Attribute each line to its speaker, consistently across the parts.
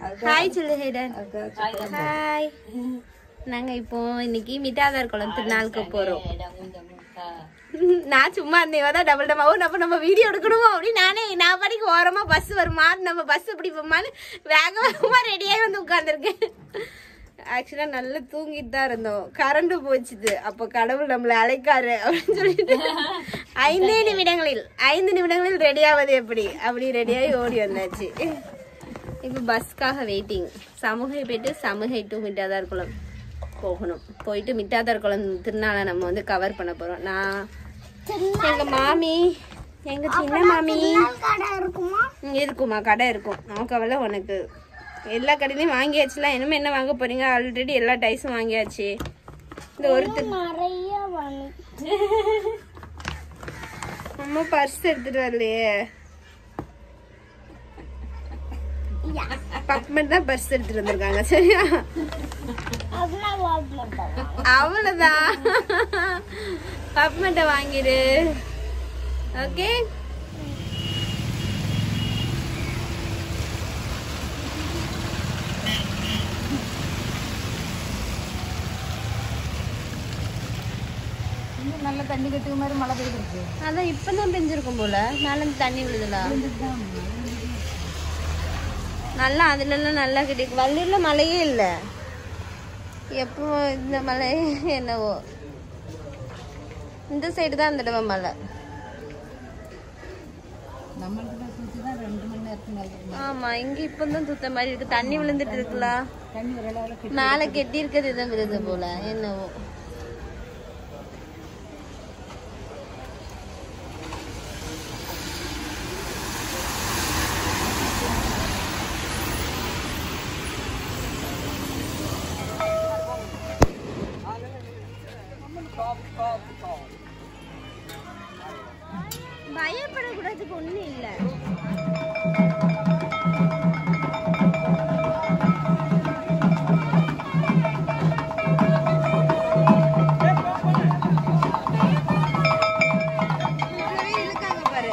Speaker 1: Hi சொல்லு Haden hi நாங்க இப்போ இன்னைக்கு மிட்டாதார் குளம் திருநாளுக்கு போறோம் நான் சும்மா இருந்தேன் தான் டபுள் டமா ஓ நம்ம நம்ம வீடியோ எடுக்கணுமோ அப்படின்னு நானே நான் படிக்க ஓரமா பஸ் வருமா நம்ம பஸ் பிடிப்போமான்னு வேக வேகமா ரெடியாகி வந்து உட்காந்துருக்கேன் ஆக்சுவலா நல்லா தூங்கிட்டு தான் இருந்தோம் கரண்ட் போச்சுது அப்போ கடவுள் நம்மளை அழைக்காரு அப்படின்னு சொல்லிட்டு ஐந்தே நிமிடங்களில் ஐந்து நிமிடங்களில் ரெடி ஆவது எப்படி அப்படி ரெடியாகி ஓடி வந்தாச்சு இப்போ பஸ்க்காக வெயிட்டிங் சமூகை போயிட்டு சமூகை டு மிட்டாதார் குளம் போகணும் போயிட்டு மிட்டாதார் குளம் திருநாளை நம்ம வந்து கவர் பண்ண போறோம் நான் எங்க மாமி எங்க சின்ன மாமி
Speaker 2: கடை இருக்குமா
Speaker 1: ம், இருக்குமா கடை இருக்கும் நமக்கு அவள உனக்கு எல்லா கடையிலையும் வாங்கியாச்சுல இனிமே என்ன வாங்க போறீங்க ஆல்ரெடி எல்லா டைஸும் வாங்கியாச்சு இந்த ஒரு திரு-
Speaker 2: நிறைய வாங்கி
Speaker 1: அம்மா பர்ஸ் எடுத்துட்டு வரலையே பப்மெண்ட் தான் பர்ஸ் எடுத்துட்டு வந்திருக்காங்க சரியா
Speaker 2: அவ்வளோ வாங்க
Speaker 1: அவ்வளவுதான் பப்மெண்ட்டை வாங்கிடு ஓகே
Speaker 3: நல்ல தண்ணி கட்டுக்க மாதிரி மழை பெய்திருக்கு
Speaker 1: அதான் இப்பதான் பெஞ்சிருக்கும் போல மேல இருந்து தண்ணி விழுதுல நல்லா அதுல எல்லாம் நல்லா கிடைக்கும் வள்ளியூர்ல மழையே இல்ல எப்போ இந்த மழை என்னவோ இந்த சைடு தான் அந்த தடவை மழை
Speaker 3: நம்மளுக்கு தான் சுற்றி தான் ரெண்டு மணி நேரத்துக்கு மேலே இருக்கு.
Speaker 1: ஆமா இங்க இப்பதான் சுத்த மாதிரி இருக்கு தண்ணி விழுந்துட்டு இருக்குல்ல
Speaker 3: தண்ணி ஒரு அளவில் கெட்டி
Speaker 1: மேல கெட்டி இருக்கிறது இதான் விழுது போல என்னவோ பயப்படக்கூடாதுக்கு ஒண்ணும் இல்ல இவ்வளவே இழுக்காங்க பாரு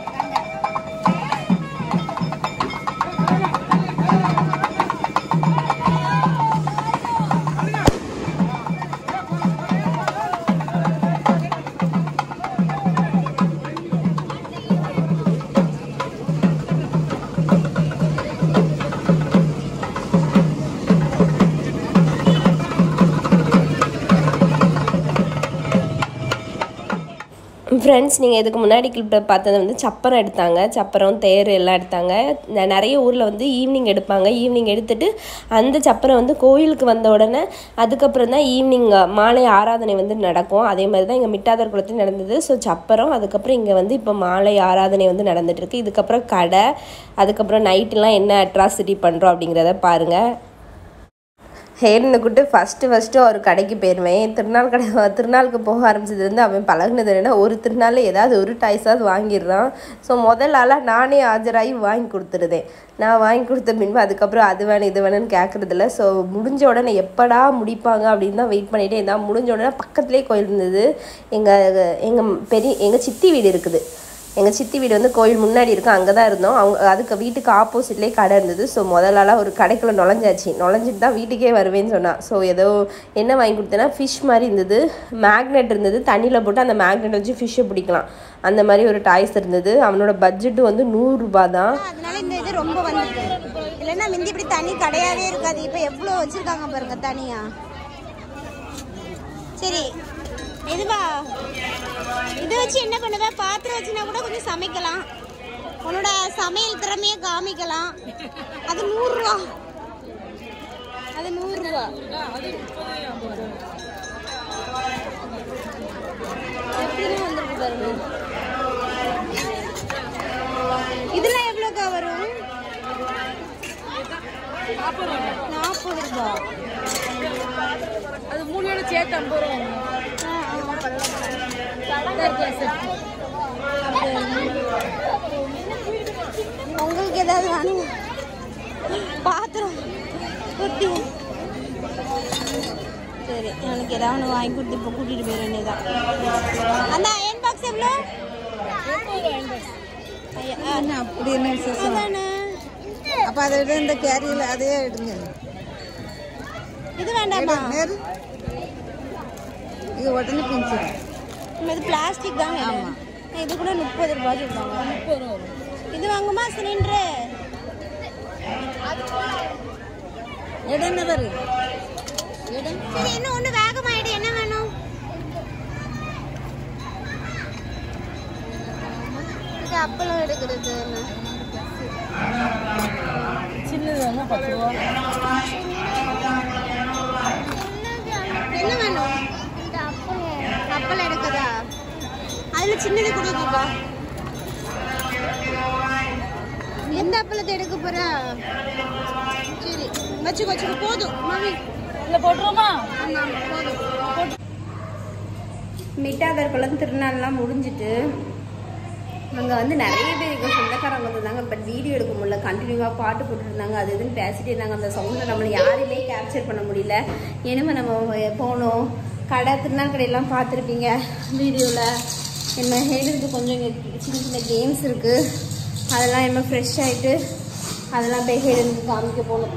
Speaker 4: ஃப்ரெண்ட்ஸ் நீங்கள் இதுக்கு முன்னாடி கிளிப்பில் பார்த்தது வந்து சப்பரம் எடுத்தாங்க சப்பரம் தேர் எல்லாம் எடுத்தாங்க ந- நிறைய ஊரில் வந்து ஈவினிங் எடுப்பாங்க ஈவினிங் எடுத்துட்டு அந்த சப்பரம் வந்து கோயிலுக்கு வந்த உடனே அதுக்கப்புறம் தான் ஈவினிங் மாலை ஆராதனை வந்து நடக்கும் அதே மாதிரி தான் இங்கே மிட்டாதர் குளத்தில் நடந்தது ஸோ சப்பரம் அதுக்கப்புறம் இங்கே வந்து இப்போ மாலை ஆராதனை வந்து நடந்துட்டு இருக்கு இதுக்கப்புறம் கடை அதுக்கப்புறம் நைட்டுலாம் என்ன அட்ராசிட்டி பண்ணுறோம் அப்படிங்கிறத பாருங்கள் ஹேர்னு கூட்டு ஃபஸ்ட்டு ஃபஸ்ட்டு ஒரு கடைக்கு போயிருவேன் திருநாள் கடை திருநாளுக்கு போக ஆரம்பிச்சது வந்து அவன் பழகுனது என்னன்னா ஒரு திருநாளில் ஏதாவது ஒரு டாய்ஸாவது வாங்கிடுறான் ஸோ முதல் ஆளாக நானே ஆஜராகி வாங்கி கொடுத்துருதேன் நான் வாங்கி கொடுத்த பின்பு அதுக்கப்புறம் அது வேணும் இது வேணும்னு கேட்குறதில்ல ஸோ முடிஞ்ச உடனே எப்படா முடிப்பாங்க அப்படின்னு தான் வெயிட் பண்ணிகிட்டே இருந்தான் முடிஞ்ச உடனே பக்கத்துலேயே கோயில் இருந்தது எங்கள் எங்கள் பெரிய எங்கள் சித்தி வீடு இருக்குது எங்கள் சித்தி வீடு வந்து கோயில் முன்னாடி இருக்கு அங்கே தான் இருந்தோம் அவங்க அதுக்கு வீட்டுக்கு ஆப்போசிட்லேயே கடை இருந்தது ஸோ முதலாளாக ஒரு கடைக்குள்ளே நுழைஞ்சாச்சு நுழைஞ்சிட்டு தான் வீட்டுக்கே வருவேன்னு சொன்னான் ஸோ ஏதோ என்ன வாங்கி கொடுத்தேன்னா ஃபிஷ் மாதிரி இருந்தது மேக்னெட் இருந்தது தண்ணியில் போட்டு அந்த மேக்னெட் வச்சு ஃபிஷ்ஷை பிடிக்கலாம் அந்த மாதிரி ஒரு டாய்ஸ் இருந்தது அவனோட பட்ஜெட்டு வந்து நூறுரூபா தான்
Speaker 1: அதனால இந்த இது ரொம்ப வந்தது இல்லைன்னா முந்தி இப்படி தனி கிடையாவே இருக்காது இப்போ எவ்வளோ வச்சிருக்காங்க பாருங்க தனியா சரி இதுவா இதை வச்சு என்ன பண்ணுவ பாத்திரம் வச்சுனா கூட கொஞ்சம் சமைக்கலாம் உன்னோட சமையல் திறமையை காமிக்கலாம் அது நூறுரூவா அது நூறுரூவா எப்படின்னு வந்திருக்கு பாருங்க இதெல்லாம் எவ்வளோக்கா வரும் நாற்பது ரூபா
Speaker 3: அது மூணு சேர்த்து ஐம்பது ரூபா
Speaker 1: உங்களுக்கு ஏதாவது வேணும் பாத்திரம் குட்டி சரி எனக்கு ஏதாவது ஒன்று வாங்கி கொடுத்து இப்போ கூட்டிட்டு போயிட வேண்டியதான் அந்த அயன் பாக்ஸ் எவ்வளோ ஐயா, ஆ,
Speaker 3: அப்படி என்ன விசேஷம்
Speaker 1: அதானே
Speaker 3: அப்ப அதை விட இந்த கேரியில அதே எடுங்க
Speaker 1: இது வேண்டாமா
Speaker 3: நேரு இது உடனே பிஞ்சிடும்
Speaker 1: இது பிளாஸ்டிக் தாங்க
Speaker 3: ஆமா.
Speaker 1: இது கூட முப்பது ரூபாய் சொல்றாங்க இது வாங்குமா சிலிண்டரு
Speaker 3: இடம் என்ன பாரு இடம்
Speaker 1: சரி இன்னும் ஒண்ணு வேகமாயிடு என்ன வேணும் இது அப்பளம் எடுக்கிறது
Speaker 3: சின்னது வாங்க பத்து ரூபா
Speaker 1: என்ன வேணும்
Speaker 2: இந்த அப்பளம்
Speaker 1: அப்பளம் எடுக்கதா அதுல சின்னது கொடுக்குப்பா எந்த அப்பளத்தை எடுக்க போற சரி வச்சுக்கோ வச்சுக்கோ போதும் மாமி
Speaker 3: இல்ல போட்டுருவோமா
Speaker 1: ஆமா போதும் மிட்டாதர் குளம் திருநாள்லாம் முடிஞ்சிட்டு அங்கே வந்து நிறைய பேர் எங்கள் சொந்தக்காரங்க வந்திருந்தாங்க பட் வீடியோ எடுக்க முடியல கண்டினியூவாக பாட்டு போட்டுருந்தாங்க அது இதுன்னு பேசிட்டே இருந்தாங்க அந்த சவுண்டில் நம்மளை யாரையுமே கேப்சர் பண்ண முடியல இனிமே நம்ம போனோம் கடை திருநாள் கடையெல்லாம் பார்த்துருப்பீங்க வீடியோவில் என்ன ஹெல்த்துக்கு கொஞ்சம் இங்கே சின்ன சின்ன கேம்ஸ் இருக்குது அதெல்லாம் என்ன ஃப்ரெஷ் ஆகிட்டு அதெல்லாம் போய் ஹெல்த்துக்கு காமிக்க போகணும்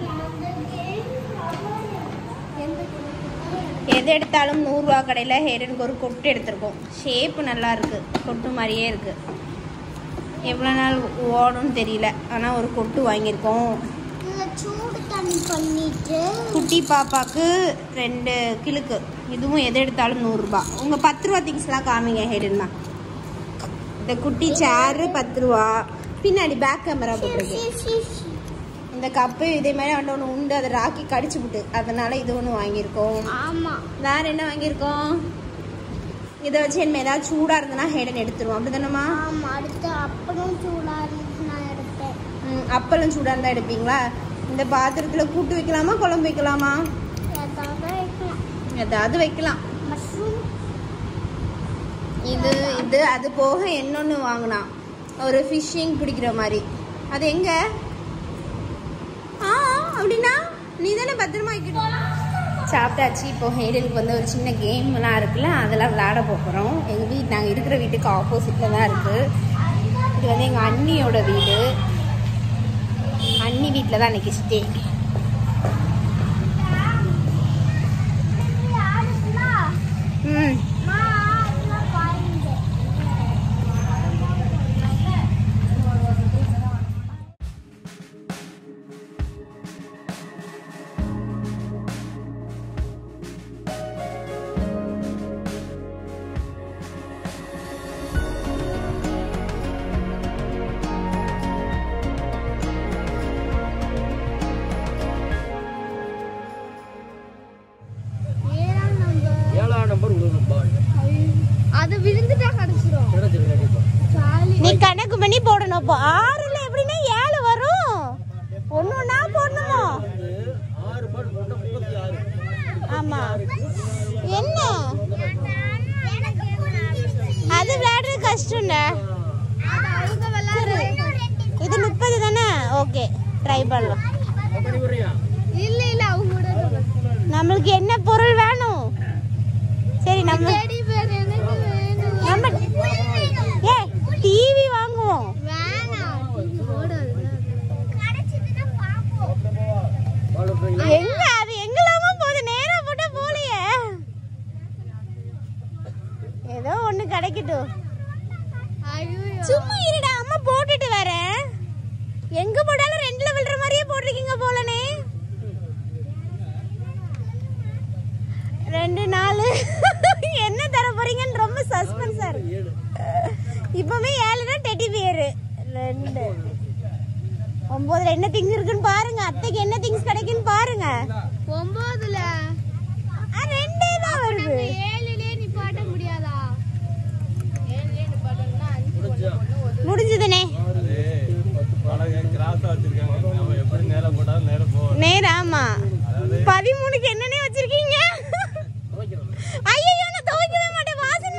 Speaker 1: எது எடுத்தாலும் நூறுரூவா கடையில் ஹேரனுக்கு ஒரு கொட்டு எடுத்திருக்கோம் ஷேப்பு நல்லா இருக்கு கொட்டு மாதிரியே இருக்கு எவ்வளோ நாள் ஓடும்னு தெரியல ஆனால் ஒரு கொட்டு வாங்கியிருக்கோம்
Speaker 2: இதுல சூடு தண்ணி பண்ணிட்டு
Speaker 1: குட்டி பாப்பாக்கு ரெண்டு கிழுக்கு இதுவும் எது எடுத்தாலும் நூறுரூபா உங்கள் பத்து ரூபா திங்ஸ்லாம் காமிங்க ஹேடன் தான் இந்த குட்டி சேரு பத்து ரூபா பின்னாடி பேக் கேமரா போட்டிருக்கு
Speaker 2: சி, சி, சி.
Speaker 1: இந்த கப்பு இதே மாதிரி ஒன்று ஒன்று உண்டு அதை ராக்கி கடிச்சு விட்டு அதனால இது ஒன்று வாங்கியிருக்கோம்
Speaker 2: ஆமா
Speaker 1: வேற என்ன வாங்கியிருக்கோம் இதை வச்சு என்ன ஏதாவது சூடா இருந்ததுன்னா ஹேடன் எடுத்துருவோம் அப்படிதானம்மா
Speaker 2: ஆமா அடுத்து அப்பளம் சூடா இருந்துச்சு நான் எடுப்பேன்
Speaker 1: ம், அப்பளம் சூடா இருந்தா எடுப்பீங்களா இந்த பாத்திரத்துல கூட்டு வைக்கலாமா குழம்பு வைக்கலாமா
Speaker 2: ஏதாவது வைக்கலாம்
Speaker 1: ஏதாவது வைக்கலாம்
Speaker 2: மஷ்ரூம்
Speaker 1: இது இது அது போக இன்னொன்று வாங்கினான் ஒரு ஃபிஷ்ஷிங் பிடிக்கிற மாதிரி அது எங்க ஆ அப்படின்னா நீ தானே பத்திரமா வைக்கணும் சாப்பிட்டாச்சு இப்போ ஹேடனுக்கு வந்து ஒரு சின்ன கேம்லாம் இருக்குல்ல அதெல்லாம் விளையாட போகிறோம் எங்கள் வீட் நாங்கள் இருக்கிற வீட்டுக்கு ஆப்போசிட்டில் தான் இருக்குது இது வந்து எங்கள் அண்ணியோட வீடு அண்ணி வீட்டில் தான் அன்றைக்கி ஸ்டே ம்
Speaker 2: ஏழாம் நம்பர்
Speaker 5: ஏழாம் நம்பர் உங்களுக்கு பால்
Speaker 2: அது விழுந்துட்டா கிடைச்சிரும்
Speaker 5: கிடைச்சிரு கண்டிப்பா
Speaker 2: ஜாலி
Speaker 1: நீ கணக்கு பண்ணி போடணும் அப்போ ஆறுல எப்படின்னா ஏழு வரும் ஒன்று ஒன்றா போடணுமோ
Speaker 5: வந்து ஆறு பால் போட்டா முப்பத்தி ஆறு
Speaker 1: ஆமா என்ன அது விளையாடுறது கஷ்டம்ல இது முப்பது தானே ஓகே ட்ரை பண்ணலாம்
Speaker 5: அப்படி வரியா
Speaker 2: இல்ல இல்ல அவங்க கூட
Speaker 1: நம்மளுக்கு என்ன பொருள் வேணும் சரி நம்ம
Speaker 2: டெடி பேர் எனக்கு வேணும்
Speaker 1: நம்ம ஏ டிவி வாங்குவோம்
Speaker 2: வேணாம் ஓடாது கிடைச்சதுன்னா பாப்போம்
Speaker 5: பால் விட்டுறீங்களா
Speaker 1: எங்க அது எங்கெல்லாமோ போகுது நேரா போட்டா போலையே ஏதோ ஒண்ணு கிடைக்கட்டும்
Speaker 2: ஐயோ
Speaker 1: சும்மா இருடா அம்மா போட்டுட்டு வரேன் எங்க போட்டாலும் ரெண்டுல விழுற மாதிரியே போட்டிருக்கீங்க போலனே ரெண்டு நாலு என்ன தர போறீங்கன்னு ரொம்ப சஸ்பென்ஸா இருக்கு
Speaker 5: ஏழு
Speaker 1: இப்பவே ஏழுனா டெடி பியர் ரெண்டு ஒன்பதுல என்ன திங்ஸ் இருக்குன்னு பாருங்க அத்தைக்கு என்ன திங்ஸ் கிடைக்குன்னு பாருங்க
Speaker 2: ஒன்பதுல
Speaker 1: ஆ, ரெண்டே தான் வருது
Speaker 2: ஏழுலயே நிப்பாட்ட முடியாதா ஏழுலயே நிப்பாட்டணும்னா அஞ்சு
Speaker 5: முடிஞ்சா
Speaker 1: முடிஞ்சதுனே
Speaker 5: கிராஸா வச்சிருக்காங்க நம்ம எப்படி நேரா போட்டாலும் நேரா போவோம்
Speaker 1: நேரா ஆமா பதிமூணுக்கு என்னன்னே வச்சிருக்கீங்க ஐயோ நான் துவைக்கவே மாட்டேன் வாசனை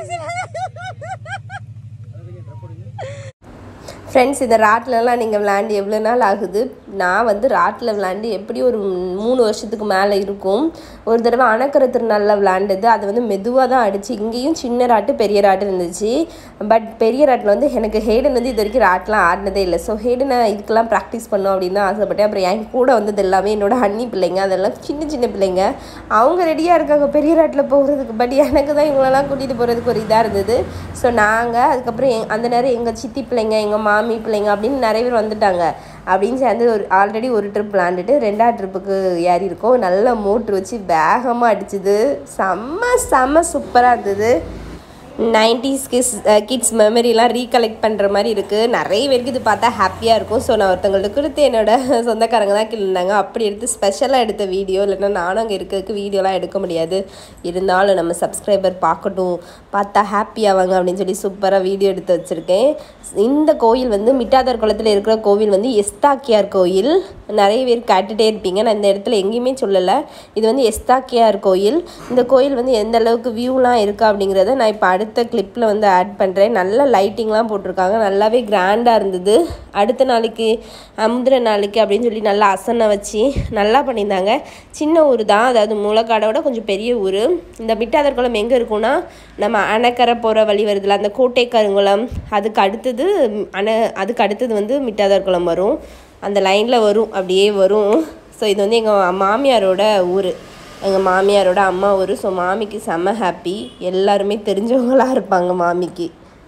Speaker 4: ஃப்ரெண்ட்ஸ் இந்த ராட்லலாம் நீங்கள் விளையாண்டு எவ்வளோ நாள் ஆகுது நான் வந்து ராட்டில் விளாண்டு எப்படி ஒரு மூணு வருஷத்துக்கு மேலே இருக்கும் ஒரு தடவை அணக்கரை திருநாளில் விளாண்டது அது வந்து மெதுவாக தான் அடிச்சு இங்கேயும் சின்ன ராட்டு பெரிய ராட்டு இருந்துச்சு பட் பெரிய ராட்டில் வந்து எனக்கு ஹேடன் வந்து இது வரைக்கும் ராட்லாம் ஆடினதே இல்லை ஸோ ஹேடனை இதுக்கெல்லாம் ப்ராக்டிஸ் பண்ணும் அப்படின்னு தான் ஆசைப்பட்டேன் அப்புறம் என் கூட வந்தது எல்லாமே என்னோட அண்ணி பிள்ளைங்க அதெல்லாம் சின்ன சின்ன பிள்ளைங்க அவங்க ரெடியாக இருக்காங்க பெரிய ராட்டில் போகிறதுக்கு பட் எனக்கு தான் இவங்களெல்லாம் கூட்டிகிட்டு போகிறதுக்கு ஒரு இதாக இருந்தது ஸோ நாங்கள் அதுக்கப்புறம் எங் அந்த நேரம் எங்கள் சித்தி பிள்ளைங்க எங்கள் மாமி பிள்ளைங்க அப்படின்னு நிறைய பேர் வந்துட்டாங்க அப்படின்னு சேர்ந்து ஒரு ஆல்ரெடி ஒரு ட்ரிப் விளாண்டுட்டு ரெண்டாவது ட்ரிப்புக்கு ஏறி இருக்கோம் நல்ல மோட்ரு வச்சு வேகமாக அடிச்சுது செம்ம செம்ம சூப்பராக இருந்தது நைன்டிஸ் கிஸ் கிட்ஸ் மெமரிலாம் ரீகலெக்ட் பண்ணுற மாதிரி இருக்குது நிறைய பேருக்கு இது பார்த்தா ஹாப்பியாக இருக்கும் ஸோ நான் ஒருத்தவங்கள்ட்ட கொடுத்து என்னோட சொந்தக்காரங்க தான் இருந்தாங்க அப்படி எடுத்து ஸ்பெஷலாக எடுத்த வீடியோ இல்லைன்னா நானும் அங்கே இருக்கிறதுக்கு வீடியோலாம் எடுக்க முடியாது இருந்தாலும் நம்ம சப்ஸ்கிரைபர் பார்க்கட்டும் பார்த்தா ஹாப்பி ஆவாங்க அப்படின்னு சொல்லி சூப்பராக வீடியோ எடுத்து வச்சுருக்கேன் இந்த கோயில் வந்து மிட்டாதர் குளத்தில் இருக்கிற கோவில் வந்து எஸ்தாக்கியார் கோயில் நிறைய பேர் கேட்டுகிட்டே இருப்பீங்க நான் இந்த இடத்துல எங்கேயுமே சொல்லலை இது வந்து எஸ்தாக்கியார் கோயில் இந்த கோயில் வந்து எந்த அளவுக்கு வியூலாம் இருக்கா அப்படிங்கிறத நான் இப்போ அடுத்த கிளிப்பில் வந்து ஆட் பண்ணுறேன் நல்ல லைட்டிங்லாம் போட்டிருக்காங்க நல்லாவே கிராண்டாக இருந்தது அடுத்த நாளைக்கு அமுதிர நாளைக்கு அப்படின்னு சொல்லி நல்லா அசனை வச்சு நல்லா பண்ணியிருந்தாங்க சின்ன ஊர் தான் அதாவது மூலக்காடோட கொஞ்சம் பெரிய ஊர் இந்த மிட்டாதர் குளம் எங்கே இருக்கும்னா நம்ம அணைக்கரை போகிற வழி வருதுல அந்த கோட்டை கருங்குளம் அதுக்கு அடுத்தது அணை அதுக்கு அடுத்தது வந்து மிட்டாதர் குளம் வரும் அந்த லைனில் வரும் அப்படியே வரும் ஸோ இது வந்து எங்கள் மாமியாரோட ஊர் எங்கள் மாமியாரோட அம்மா ஊர் ஸோ மாமிக்கு செம்ம ஹாப்பி எல்லாருமே தெரிஞ்சவங்களாக இருப்பாங்க மாமிக்கு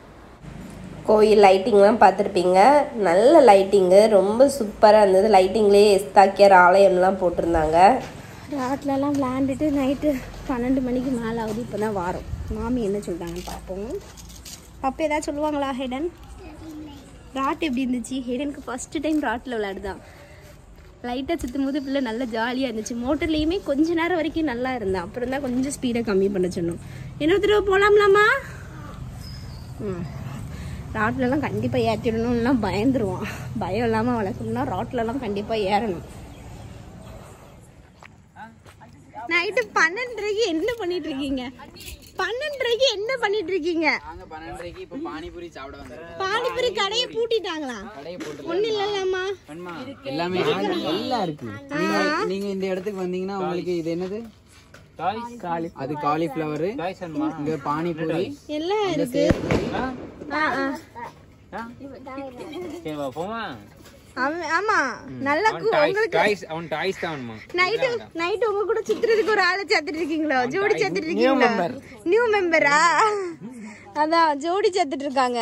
Speaker 4: கோயில் லைட்டிங்லாம் பார்த்துருப்பீங்க நல்ல லைட்டிங்கு ரொம்ப சூப்பராக இருந்தது லைட்டிங்லேயே எஸ்தாக்கியார் ஆலயம்லாம் போட்டிருந்தாங்க
Speaker 1: ராட்லலாம் விளாண்டுட்டு நைட்டு பன்னெண்டு மணிக்கு மேலே ஆகுது இப்போ தான் வாரம் மாமி என்ன சொல்கிறாங்கன்னு பார்ப்போம் அப்போ ஏதாவது சொல்லுவாங்களா ஹெடன் ராட் எப்படி இருந்துச்சு ஹெடனுக்கு ஃபஸ்ட்டு டைம் ராட்டில் விளையாடுதான் லைட்டாக சுற்றும் போது பிள்ளை நல்லா ஜாலியாக இருந்துச்சு மோட்டர்லேயுமே கொஞ்ச நேரம் வரைக்கும் நல்லா இருந்தான் அப்புறம் தான் கொஞ்சம் ஸ்பீடை கம்மி பண்ண சொன்னோம் இன்னொரு தடவை போகலாம்லாமா ம் ராட்லலாம் கண்டிப்பாக ஏற்றிடணும்னா பயந்துருவான் பயம் இல்லாமல் வளர்க்கணும்னா ராட்லலாம் கண்டிப்பாக ஏறணும் நைட்டு பன்னெண்டரைக்கு என்ன பண்ணிட்டு இருக்கீங்க பன்னெண்டரைக்கு என்ன பண்ணிட்டு இருக்கீங்க
Speaker 6: நாங்க பன்னெண்டரைக்கு இப்ப பானிபூரி சாப்பிட வந்திருக்கோம்
Speaker 1: பானிபுரி கடையை பூட்டிட்டாங்களா
Speaker 6: கடையை போட்டு
Speaker 1: ஒண்ணு இல்லைல்லாமா
Speaker 6: அம்மா, எல்லாமே இருக்கு. எல்லாம் இருக்கு நீங்க- நீங்க இந்த இடத்துக்கு வந்தீங்கன்னா உங்களுக்கு இது என்னது அது காலிஃபிளவர் இங்க பானிபூரி
Speaker 1: எல்லாம் இருக்கு ஆ, ஆ.
Speaker 5: ஓகேவா போமா
Speaker 1: அவன்- ஆமா நல்லா கு- உங்களுக்கு
Speaker 5: அவன் டாய்ஸ் தான் வேணுமா
Speaker 1: நைட்டு நைட்டு உங்க கூட சுத்துறதுக்கு ஒரு ஆளை சேர்த்துட்டு இருக்கீங்களோ ஜோடி சேர்த்துட்டு இருக்கீங்களா நியூ மெம்பரா அதான் ஜோடி சேர்த்துட்டு இருக்காங்க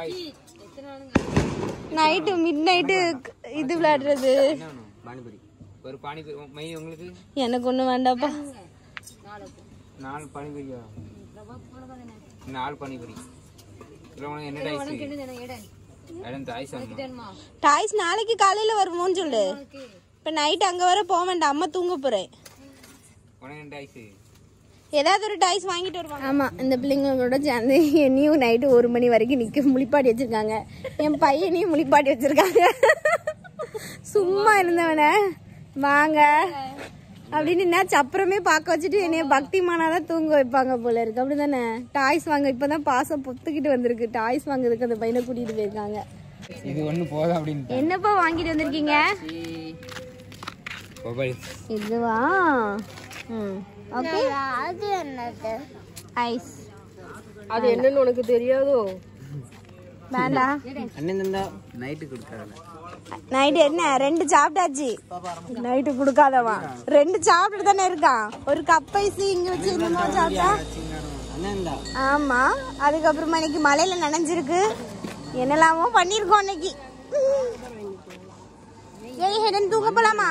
Speaker 1: நைட்டு மிட் நைட்டு இது விளையாடுறது
Speaker 6: பானிபூரி ஒரு பானிபூரி மை உங்களுக்கு
Speaker 1: எனக்கு ஒண்ணு வேண்டாப்பா
Speaker 6: நாலு பானிபூரியா நாலு பானிபூரி இல்ல உனக்கு என்ன டைஸ் இடம் டாய்ஸ் வேணுமா
Speaker 1: டாய்ஸ் நாளைக்கு காலையில வருமோன்னு சொல்லு இப்ப நைட் அங்க வர போக வேண்டாம் அம்மா தூங்க போறேன்
Speaker 6: உனக்கு என்ன டைஸ்
Speaker 1: ஏதாவது ஒரு டாய்ஸ் வாங்கிட்டு வருவாங்க ஆமா இந்த பிள்ளைங்களோட சேர்ந்து என்னையும் நைட்டு ஒரு மணி வரைக்கும் நிக்க முளிப்பாட்டி வச்சிருக்காங்க என் பையனையும் முளிப்பாட்டி வச்சிருக்காங்க சும்மா இருந்தவன வாங்க அப்படின்னு என்ன சப்பரமே பார்க்க வச்சுட்டு என்னைய பக்திமானாதான் தூங்க வைப்பாங்க போல இருக்கு அப்படிதானே டாய்ஸ் வாங்க இப்பதான் பாசம் பொத்துக்கிட்டு வந்திருக்கு டாய்ஸ் வாங்குறதுக்கு அந்த பையனை கூட்டிட்டு போயிருக்காங்க
Speaker 6: இது ஒண்ணு போதும் அப்படின்னு
Speaker 1: என்னப்பா வாங்கிட்டு வந்திருக்கீங்க
Speaker 6: மொபைல்
Speaker 1: இதுவா ம் ஓகே
Speaker 2: அது என்னது
Speaker 1: ஐஸ்
Speaker 4: அது என்னன்னு உனக்கு தெரியாதோ
Speaker 1: வேண்டாம்
Speaker 6: அண்ணன் தந்தா நைட்டு கொடுக்குறாங்க
Speaker 1: நைட்டு என்ன ரெண்டு சாப்பிட்டாச்சு நைட்டு கொடுக்காதவா ரெண்டு சாப்பிட்டு தானே இருக்கான் ஒரு கப் ஐஸ் இங்க வச்சு என்னமோ சாப்பிட்டா
Speaker 6: அண்ணன் தான்
Speaker 1: ஆமா அதுக்கப்புறமா இன்னைக்கு மழையில நனைஞ்சிருக்கு என்னெல்லாமோ பண்ணிருக்கோம் இன்னைக்கு ஏய் ஹெடன் தூங்க போலாமா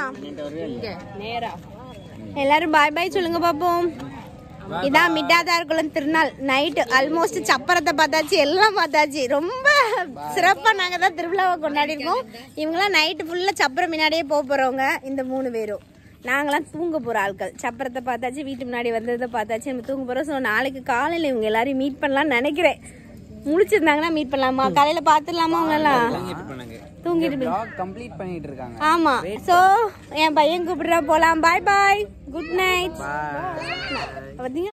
Speaker 1: எல்லாரும் பாய் பாய் சொல்லுங்க பாப்போம் இதான் மிட்டாதார் குளம் திருநாள் நைட்டு ஆல்மோஸ்ட் சப்பரத்தை பார்த்தாச்சு எல்லாம் பார்த்தாச்சு ரொம்ப சிறப்பா நாங்க தான் திருவிழாவை கொண்டாடி இருக்கோம் இவங்கெல்லாம் நைட்டு ஃபுல்லா சப்பரம் முன்னாடியே போக போறவங்க இந்த மூணு பேரும் நாங்களாம் தூங்க போற ஆட்கள் சப்பரத்தை பார்த்தாச்சு வீட்டு முன்னாடி வந்ததை பார்த்தாச்சு நம்ம தூங்க போறோம் ஸோ நாளைக்கு காலையில இவங்க எல்லாரையும் மீட் பண்ணலாம்னு நினைக்கிறேன் முழிச்சிருந்தாங்கன்னா மீட் பண்ணலாமா காலையில பாத்துடலாமா அவங்க எல்லாம் தூங்கிட்டு போய்-
Speaker 6: கம்ப்ளீட் பண்ணிட்டு இருக்காங்க
Speaker 1: ஆமா சோ என் பையன் கூப்பிடுறா போலாம் பாய் பாய் குட் நைட் பாத்தீங்க